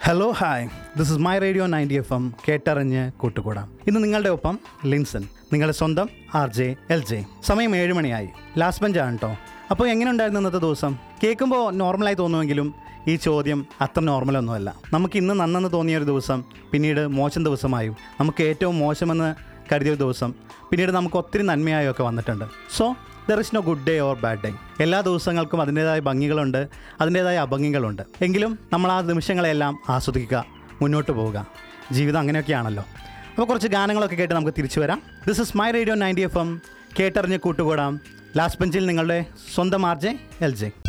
hello hi this is my radio ninety F M കേട്ടറിഞ്ഞ് കൂട്ടുകൂടാം ഇന്ന് നിങ്ങളുടെ ഒപ്പം ലിൻസൺ നിങ്ങളുടെ സ്വന്തം ആർ ജെ എൽ ജെ സമയം ഏഴ് മണിയായി ലാസ്റ്റ് ബെഞ്ചാണ് കേട്ടോ അപ്പോൾ എങ്ങനെ ഉണ്ടായിരുന്നു ഇന്നത്തെ ദിവസം കേൾക്കുമ്പോൾ നോർമലായി തോന്നുമെങ്കിലും ഈ ചോദ്യം അത്ര നോർമലൊന്നുമല്ല നമുക്ക് ഇന്ന് നന്നെന്ന് തോന്നിയ ഒരു ദിവസം പിന്നീട് മോശം ദിവസമായും നമുക്ക് ഏറ്റവും മോശമെന്ന് കരുതിയ ഒരു ദിവസം പിന്നീട് നമുക്ക് ഒത്തിരി നന്മയായും ഒക്കെ വന്നിട്ടുണ്ട് so there is no good day or bad day എല്ലാ ദിവസങ്ങൾക്കും അതിൻ്റേതായ ഭംഗികളുണ്ട് അതിൻ്റേതായ അഭംഗികളുണ്ട് എങ്കിലും നമ്മൾ ആ നിമിഷങ്ങളെല്ലാം ആസ്വദിക്കുക മുന്നോട്ട് പോവുക ജീവിതം അങ്ങനെയൊക്കെയാണല്ലോ അപ്പോൾ കുറച്ച് ഗാനങ്ങളൊക്കെ കേട്ട് നമുക്ക് തിരിച്ചു വരാം this is my radio ninety F M കേട്ടറിഞ്ഞ് കൂട്ടുകൂടാം ലാസ്റ്റ് ബെഞ്ചിൽ നിങ്ങളുടെ സ്വന്തം ആർജെ എൽ ജെ